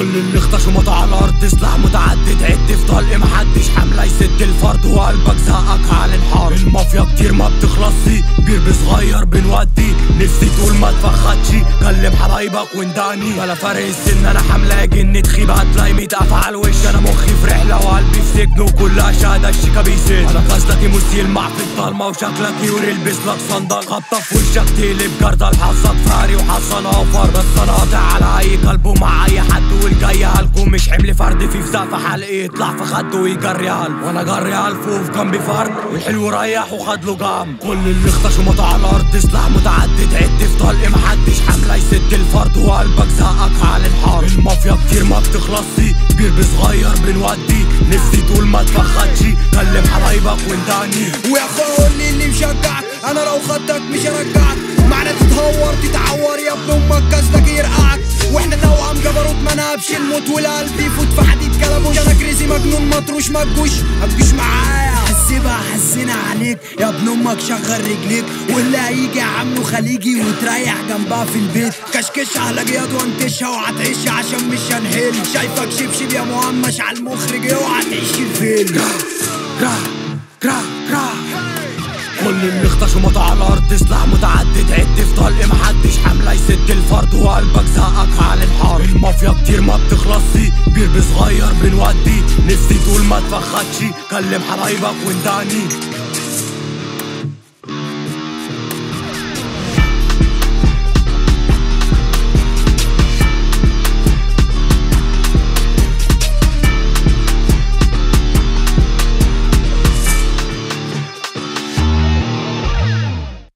كل اللي اختشموا على الارض سلاح متعدد عد في طلق محدش حمله يسد الفرد وقلبك زقك على الحار المافيا كتير ما بتخلصش بير بصغير بنودي نفسي تقول ما تفخدش كلم حبايبك وانداني بلا فرق السن انا حمله جن تخيب هتلاقي ميت افعال وش انا مخي في رحله وقلبي في سجن وكلها شهاده الشيكا بيسد انا قصدك يموت يلمع في الضلمه وشكلك يوري يلبس لك صندل خبطه في وشك تقلب جردل حظك فاري وحصل اوفر بس انا قاطع على اي قلب ومع اي حد والجاي هلكم مش حمل فرد في سقف حلقه يطلع في خده ويجري قلب وانا جري الف وفي جنبي فرد والحلو ريح وخد له جنب كل اللي اختشموا على الارض سلاح متعدد عد في طلق محدش حمله يسد الفرد وقلبك زقك على الحار المافيا كتير ما بتخلصش بير بصغير بنودي نفسي تقول ما تفخدش كلم حبايبك وانداني ويا اخويا قول لي اللي مشجعك انا لو خدتك مش هرجعك معنى تتهور تتعور يا ابن امك قصدك يرقعك واحنا توأم جبروت ما نهبش الموت والقلب يفوت في حديد كلبوش انا كريزي مجنون مطروش ما تجوش ما تجوش معايا حسبها حسنا عليك يا ابن امك شغل رجليك واللي هيجي عامله خليجي وتريح جنبها في البيت كشكش على جياد وانتشها وهتعيش عشان مش هنحل شايفك شبشب يا مهمش على المخرج اوعى تعيش الفيلم كرا كرا كرا كل اللي اختشموا على الارض سلاح متعدد عد في طلق محدش حمله يسد الفرد وقلبك زقك على الحار المافيا كتير ما بتخلصش بير بصغير بنودي نفسي تقول ما تفخدش كلم حبايبك وانداني